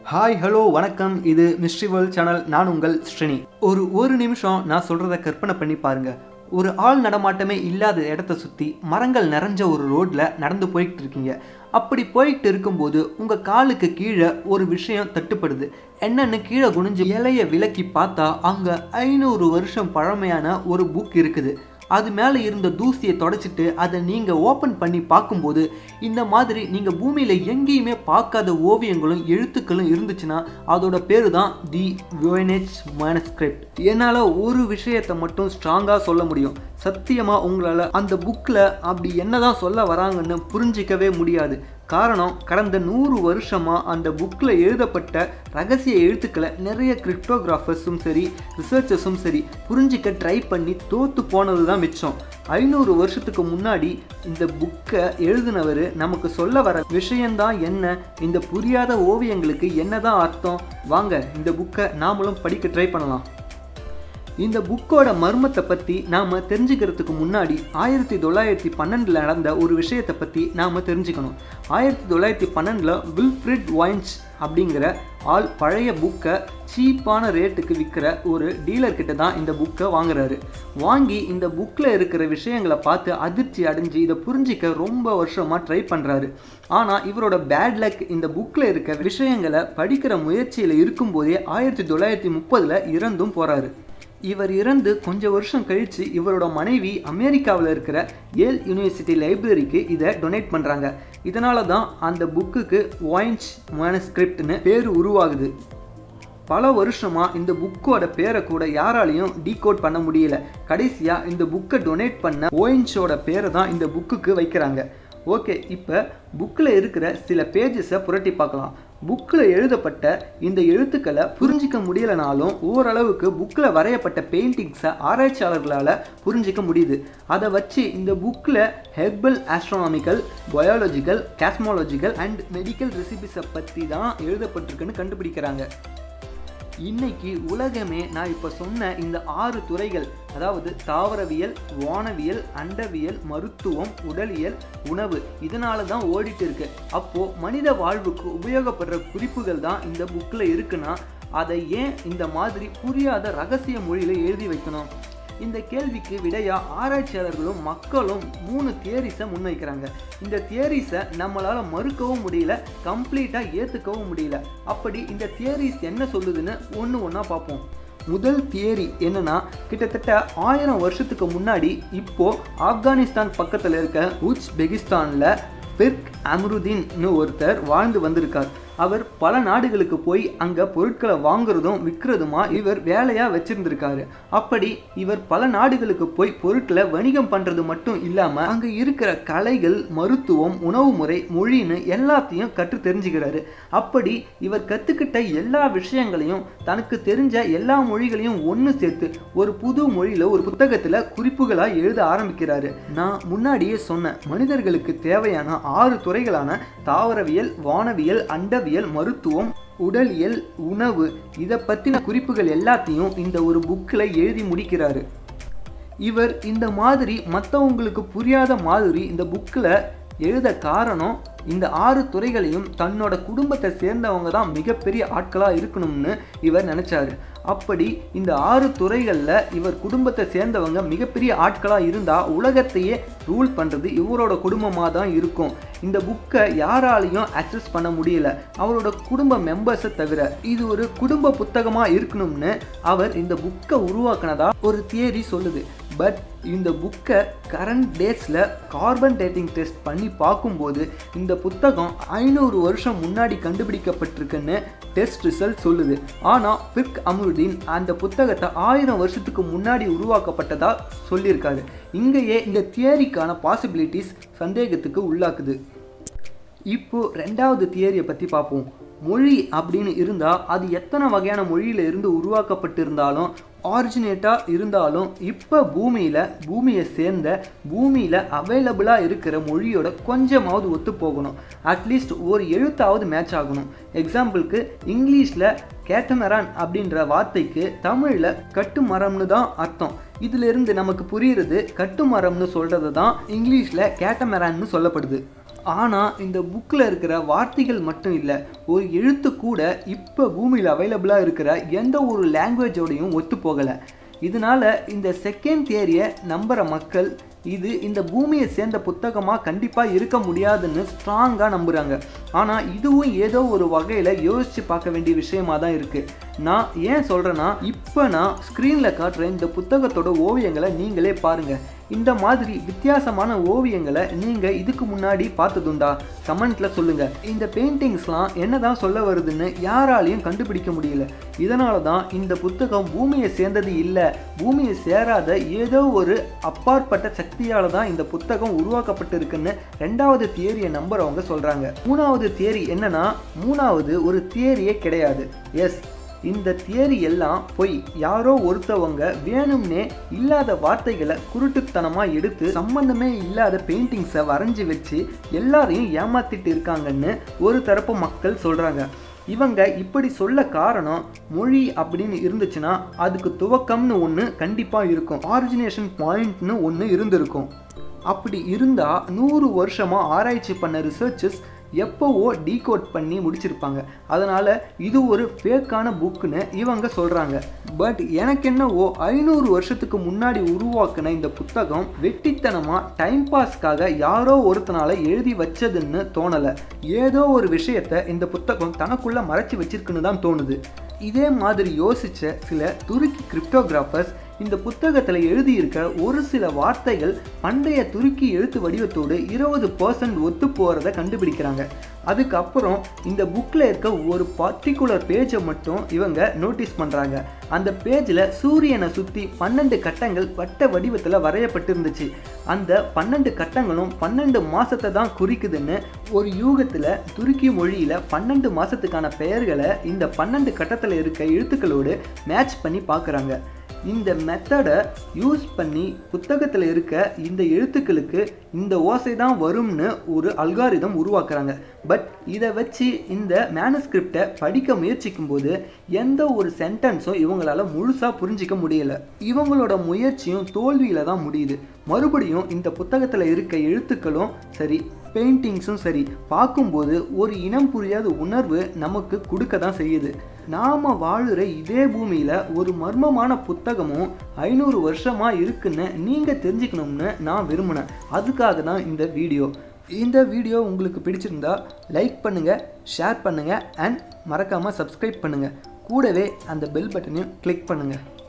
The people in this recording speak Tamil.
ஹாய் ஹலோ வணக்கம் இது மிஸ்ட்ரி வேர்ல்ட் சேனல் நான் உங்கள் ஸ்ரீனி ஒரு ஒரு நிமிஷம் நான் சொல்கிறத கற்பனை பண்ணி பாருங்க ஒரு ஆள் நடமாட்டமே இல்லாத இடத்த சுற்றி மரங்கள் நிறைஞ்ச ஒரு ரோட்டில் நடந்து போய்கிட்டு இருக்கீங்க அப்படி போய்கிட்டு இருக்கும்போது உங்கள் காலுக்கு கீழே ஒரு விஷயம் தட்டுப்படுது என்னன்னு கீழே குனிஞ்சு இலைய விலக்கி பார்த்தா அங்கே ஐநூறு வருஷம் பழமையான ஒரு புக் இருக்குது அது மேலே இருந்த தூசியை தொடச்சிட்டு அதை நீங்கள் ஓப்பன் பண்ணி பார்க்கும்போது இந்த மாதிரி நீங்கள் பூமியில் எங்கேயுமே பார்க்காத ஓவியங்களும் எழுத்துக்களும் இருந்துச்சுன்னா அதோட பேர் தான் தி வோனேஜ் மேனஸ்கிரிப்ட் என்னால் ஒரு விஷயத்தை மட்டும் ஸ்ட்ராங்காக சொல்ல முடியும் சத்தியமாக உங்களால் அந்த புக்கில் அப்படி என்னதான் சொல்ல வராங்கன்னு புரிஞ்சிக்கவே முடியாது காரணம் கடந்த நூறு வருஷமாக அந்த புக்கில் எழுதப்பட்ட ரகசிய எழுத்துக்களை நிறைய கிரிப்டோகிராஃபர்ஸும் சரி ரிசர்ச்சர்ஸும் சரி புரிஞ்சிக்க ட்ரை பண்ணி தோத்து போனது தான் மிச்சம் ஐநூறு வருஷத்துக்கு முன்னாடி இந்த புக்கை எழுதினவர் நமக்கு சொல்ல வர விஷயந்தான் என்ன இந்த புரியாத ஓவியங்களுக்கு என்னதான் அர்த்தம் வாங்க இந்த புக்கை நாமளும் படிக்க ட்ரை பண்ணலாம் இந்த புக்கோட மர்மத்தை பற்றி நாம் தெரிஞ்சுக்கிறதுக்கு முன்னாடி ஆயிரத்தி தொள்ளாயிரத்தி பன்னெண்டில் நடந்த ஒரு விஷயத்தை பற்றி நாம் தெரிஞ்சுக்கணும் ஆயிரத்தி தொள்ளாயிரத்தி பன்னெண்டில் வில்ஃப்ரிட் வைன்ஸ் அப்படிங்கிற ஆள் பழைய புக்கை சீப்பான ரேட்டுக்கு விற்கிற ஒரு டீலர் கிட்ட தான் இந்த புக்கை வாங்குறாரு வாங்கி இந்த புக்கில் இருக்கிற விஷயங்களை பார்த்து அதிர்ச்சி அடைஞ்சு இதை புரிஞ்சிக்க ரொம்ப வருஷமாக ட்ரை பண்ணுறாரு ஆனால் இவரோட பேட் லக் இந்த புக்கில் இருக்க விஷயங்களை படிக்கிற முயற்சியில் இருக்கும்போதே ஆயிரத்தி தொள்ளாயிரத்தி முப்பதில் இறந்தும் போகிறாரு இவர் இறந்து கொஞ்சம் வருஷம் கழித்து இவரோட மனைவி அமெரிக்காவில் இருக்கிற ஏல் யூனிவர்சிட்டி லைப்ரரிக்கு இதை டொனேட் பண்ணுறாங்க இதனால தான் அந்த புக்குக்கு வாயின்ஸ் மேனஸ்கிரிப்ட்னு பேர் உருவாகுது பல வருஷமாக இந்த புக்கோட பேரை கூட யாராலையும் டீகோட் பண்ண முடியல கடைசியாக இந்த புக்கை டொனேட் பண்ண ஓயின்ஸோட பேரை தான் இந்த புக்குக்கு வைக்கிறாங்க ஓகே இப்போ புக்கில் இருக்கிற சில பேஜஸை புரட்டி பார்க்கலாம் புக்கில் எழுதப்பட்ட இந்த எழுத்துக்களை புரிஞ்சிக்க முடியலனாலும் ஓரளவுக்கு புக்கில் வரையப்பட்ட பெயிண்டிங்ஸை ஆராய்ச்சியாளர்களால் புரிஞ்சிக்க முடியுது அதை வச்சு இந்த புக்கில் herbal astronomical biological cosmological and medical ரெசிபிஸை பற்றி தான் எழுதப்பட்டிருக்குன்னு கண்டுபிடிக்கிறாங்க இன்னைக்கு உலகமே நான் இப்போ சொன்ன இந்த ஆறு துறைகள் அதாவது தாவரவியல் வானவியல் அண்டவியல் மருத்துவம் உடலியல் உணவு இதனால தான் ஓடிட்டு இருக்கு அப்போ மனித வாழ்வுக்கு உபயோகப்படுற குறிப்புகள் தான் இந்த புக்கில் இருக்குன்னா அதை ஏன் இந்த மாதிரி புரியாத ரகசிய மொழியில எழுதி வைக்கணும் இந்த கேள்விக்கு விடையா ஆராய்ச்சியாளர்களும் மக்களும் மூணு தியரிஸை முன்வைக்கிறாங்க இந்த தியரிஸை நம்மளால் மறுக்கவும் முடியல கம்ப்ளீட்டாக ஏற்றுக்கவும் முடியல அப்படி இந்த தியரிஸ் என்ன சொல்லுதுன்னு ஒன்று ஒன்றா பார்ப்போம் முதல் தியரி என்னன்னா கிட்டத்தட்ட ஆயிரம் வருஷத்துக்கு முன்னாடி இப்போ ஆப்கானிஸ்தான் பக்கத்தில் இருக்க உச்பெகிஸ்தானில் பிர்க் அம்ருதீன்னு ஒருத்தர் வாழ்ந்து வந்திருக்கார் அவர் பல நாடுகளுக்கு போய் அங்கே பொருட்களை வாங்குறதும் விற்கிறதுமா இவர் வேலையாக வச்சிருந்திருக்காரு அப்படி இவர் பல நாடுகளுக்கு போய் பொருட்களை வணிகம் பண்ணுறது மட்டும் இல்லாமல் அங்கே இருக்கிற கலைகள் மருத்துவம் உணவு முறை மொழின்னு எல்லாத்தையும் கற்று தெரிஞ்சுக்கிறாரு அப்படி இவர் கற்றுக்கிட்ட எல்லா விஷயங்களையும் தனக்கு தெரிஞ்ச எல்லா மொழிகளையும் ஒன்று சேர்த்து ஒரு புது மொழியில் ஒரு புத்தகத்தில் குறிப்புகளாக எழுத ஆரம்பிக்கிறாரு நான் முன்னாடியே சொன்ன மனிதர்களுக்கு தேவையான ஆறு துறைகளான தாவரவியல் வானவியல் அண்டவியல் அறிவியல் மருத்துவம் உடலியல் உணவு இதை பற்றின குறிப்புகள் எல்லாத்தையும் இந்த ஒரு புக்கில் எழுதி முடிக்கிறாரு இவர் இந்த மாதிரி மற்றவங்களுக்கு புரியாத மாதிரி இந்த புக்கில் எழுத காரணம் இந்த ஆறு துறைகளையும் தன்னோட குடும்பத்தை சேர்ந்தவங்க தான் மிகப்பெரிய ஆட்களாக இருக்கணும்னு இவர் நினச்சாரு அப்படி இந்த ஆறு துறைகளில் இவர் குடும்பத்தை சேர்ந்தவங்க மிகப்பெரிய ஆட்களாக இருந்தால் உலகத்தையே ரூல் பண்ணுறது இவரோட குடும்பமாக தான் இருக்கும் இந்த புக்கை யாராலையும் அக்சஸ் பண்ண முடியல அவரோட குடும்ப மெம்பர்ஸை தவிர இது ஒரு குடும்ப புத்தகமாக இருக்கணும்னு அவர் இந்த புக்கை உருவாக்குனதா ஒரு தியரி சொல்லுது பட் இந்த புக்கை கரண்ட் டேஸில் கார்பன் டேட்டிங் டெஸ்ட் பண்ணி பார்க்கும்போது இந்த புத்தகம் ஐநூறு வருஷம் முன்னாடி கண்டுபிடிக்கப்பட்டிருக்குன்னு டெஸ்ட் ரிசல்ட் சொல்லுது ஆனால் பிர்க் அமுருதீன் அந்த புத்தகத்தை ஆயிரம் வருஷத்துக்கு முன்னாடி உருவாக்கப்பட்டதா சொல்லியிருக்காரு இங்கேயே இந்த தியரிக்கான பாசிபிலிட்டிஸ் சந்தேகத்துக்கு உள்ளாக்குது இப்போ ரெண்டாவது தியரியை பற்றி பார்ப்போம் மொழி அப்படின்னு இருந்தால் அது எத்தனை வகையான மொழியில் இருந்து உருவாக்கப்பட்டிருந்தாலும் ஆரிஜினேட்டாக இருந்தாலும் இப்போ பூமியில் பூமியை சேர்ந்த பூமியில் அவைலபிளாக இருக்கிற மொழியோட கொஞ்சமாவது ஒத்து போகணும் அட்லீஸ்ட் ஒரு எழுத்தாவது மேட்ச் ஆகணும் எக்ஸாம்பிளுக்கு இங்கிலீஷில் கேட்டமரான் அப்படின்ற வார்த்தைக்கு தமிழில் கட்டுமரம்னு தான் அர்த்தம் இதிலிருந்து நமக்கு புரியுறது கட்டுமரம்னு சொல்கிறது தான் இங்கிலீஷில் கேட்டமரான்னு சொல்லப்படுது ஆனால் இந்த புக்கில் இருக்கிற வார்த்தைகள் மட்டும் இல்லை ஒரு எழுத்து கூட இப்போ பூமியில் அவைலபிளாக இருக்கிற எந்த ஒரு லாங்குவேஜோடையும் ஒத்து போகலை இதனால இந்த செகண்ட் தியரியை நம்புகிற மக்கள் இது இந்த பூமியை சேர்ந்த புத்தகமாக கண்டிப்பாக இருக்க முடியாதுன்னு ஸ்ட்ராங்காக நம்புகிறாங்க ஆனால் இதுவும் ஏதோ ஒரு வகையில் யோசித்து பார்க்க வேண்டிய விஷயமா தான் இருக்குது நான் ஏன் சொல்கிறேன்னா இப்போ நான் ஸ்க்ரீனில் காட்டுற இந்த புத்தகத்தோட ஓவியங்களை நீங்களே பாருங்கள் இந்த மாதிரி வித்தியாசமான ஓவியங்களை நீங்கள் இதுக்கு முன்னாடி பார்த்ததுண்டா கமெண்ட்டில் சொல்லுங்கள் இந்த பெயிண்டிங்ஸ்லாம் என்னதான் சொல்ல வருதுன்னு யாராலையும் கண்டுபிடிக்க முடியல இதனால தான் இந்த புத்தகம் பூமியை சேர்ந்தது இல்லை பூமியை சேராத ஏதோ ஒரு அப்பாற்பட்ட சக்தியால் தான் இந்த புத்தகம் உருவாக்கப்பட்டிருக்குன்னு ரெண்டாவது தியரியை நம்புறவங்க சொல்கிறாங்க மூணாவது தியரி என்னன்னா மூணாவது ஒரு தியரியே கிடையாது எஸ் இந்த தியரி எல்லாம் பொய் யாரோ ஒருத்தவங்க வேணும்னே இல்லாத வார்த்தைகளை குருட்டுத்தனமாக எடுத்து சம்பந்தமே இல்லாத பெயிண்டிங்ஸை வரைஞ்சி வச்சு எல்லாரையும் ஏமாத்திட்டு இருக்காங்கன்னு ஒரு தரப்பு மக்கள் சொல்கிறாங்க இவங்க இப்படி சொல்ல காரணம் மொழி அப்படின்னு இருந்துச்சுன்னா அதுக்கு துவக்கம்னு ஒன்று கண்டிப்பாக இருக்கும் ஆரிஜினேஷன் பாயிண்ட்னு ஒன்று இருந்திருக்கும் அப்படி இருந்தால் நூறு வருஷமாக ஆராய்ச்சி பண்ண ரிசர்ச்சஸ் எப்போவோ டீகோட் பண்ணி முடிச்சிருப்பாங்க அதனால் இது ஒரு ஃபேக்கான புக்குன்னு இவங்க சொல்கிறாங்க பட் எனக்கு என்னவோ ஐநூறு வருஷத்துக்கு முன்னாடி உருவாக்குன இந்த புத்தகம் வெட்டித்தனமாக டைம் பாஸ்க்காக யாரோ ஒருத்தனால எழுதி வச்சதுன்னு தோணலை ஏதோ ஒரு விஷயத்தை இந்த புத்தகம் தனக்குள்ளே மறைச்சி வச்சிருக்குன்னு தான் தோணுது இதே மாதிரி யோசித்த சில துருக்கி கிரிப்டோகிராஃபர்ஸ் இந்த புத்தகத்தில் எழுதியிருக்க ஒரு சில வார்த்தைகள் பண்டைய துருக்கி எழுத்து வடிவத்தோடு இருபது பர்சன்ட் ஒத்து போகிறத கண்டுபிடிக்கிறாங்க அதுக்கப்புறம் இந்த புக்கில் இருக்க ஒரு பர்டிகுலர் பேஜை மட்டும் இவங்க நோட்டீஸ் பண்ணுறாங்க அந்த பேஜில் சூரியனை சுற்றி பன்னெண்டு கட்டங்கள் வட்ட வடிவத்தில் வரையப்பட்டிருந்துச்சு அந்த பன்னெண்டு கட்டங்களும் பன்னெண்டு மாதத்தை தான் குறிக்குதுன்னு ஒரு யூகத்தில் துருக்கி மொழியில் பன்னெண்டு மாதத்துக்கான பெயர்களை இந்த பன்னெண்டு கட்டத்தில் இருக்க எழுத்துக்களோடு மேட்ச் பண்ணி பார்க்குறாங்க இந்த மெத்தடை யூஸ் பண்ணி புத்தகத்தில் இருக்க இந்த எழுத்துக்களுக்கு இந்த ஓசை தான் வரும்னு ஒரு அல்காரிதம் உருவாக்குறாங்க பட் இதை வச்சு இந்த மேனஸ்கிரிப்டை படிக்க முயற்சிக்கும் போது எந்த ஒரு சென்டென்ஸும் இவங்களால முழுசாக புரிஞ்சிக்க முடியல இவங்களோட முயற்சியும் தோல்வியில் தான் முடியுது மறுபடியும் இந்த புத்தகத்தில் இருக்க எழுத்துக்களும் சரி பெயிண்டிங்ஸும் சரி பார்க்கும்போது ஒரு இனம் புரியாத உணர்வு நமக்கு கொடுக்க தான் செய்யுது நாம் வாழுற இதே பூமியில் ஒரு மர்மமான புத்தகமும் ஐநூறு வருஷமாக இருக்குன்னு நீங்கள் தெரிஞ்சுக்கணும்னு நான் விரும்பினேன் அதுக்காக தான் இந்த வீடியோ இந்த வீடியோ உங்களுக்கு பிடிச்சிருந்தா லைக் பண்ணுங்கள் ஷேர் பண்ணுங்கள் அண்ட் மறக்காமல் சப்ஸ்கிரைப் பண்ணுங்கள் கூடவே அந்த பெல் பட்டனையும் கிளிக் பண்ணுங்கள்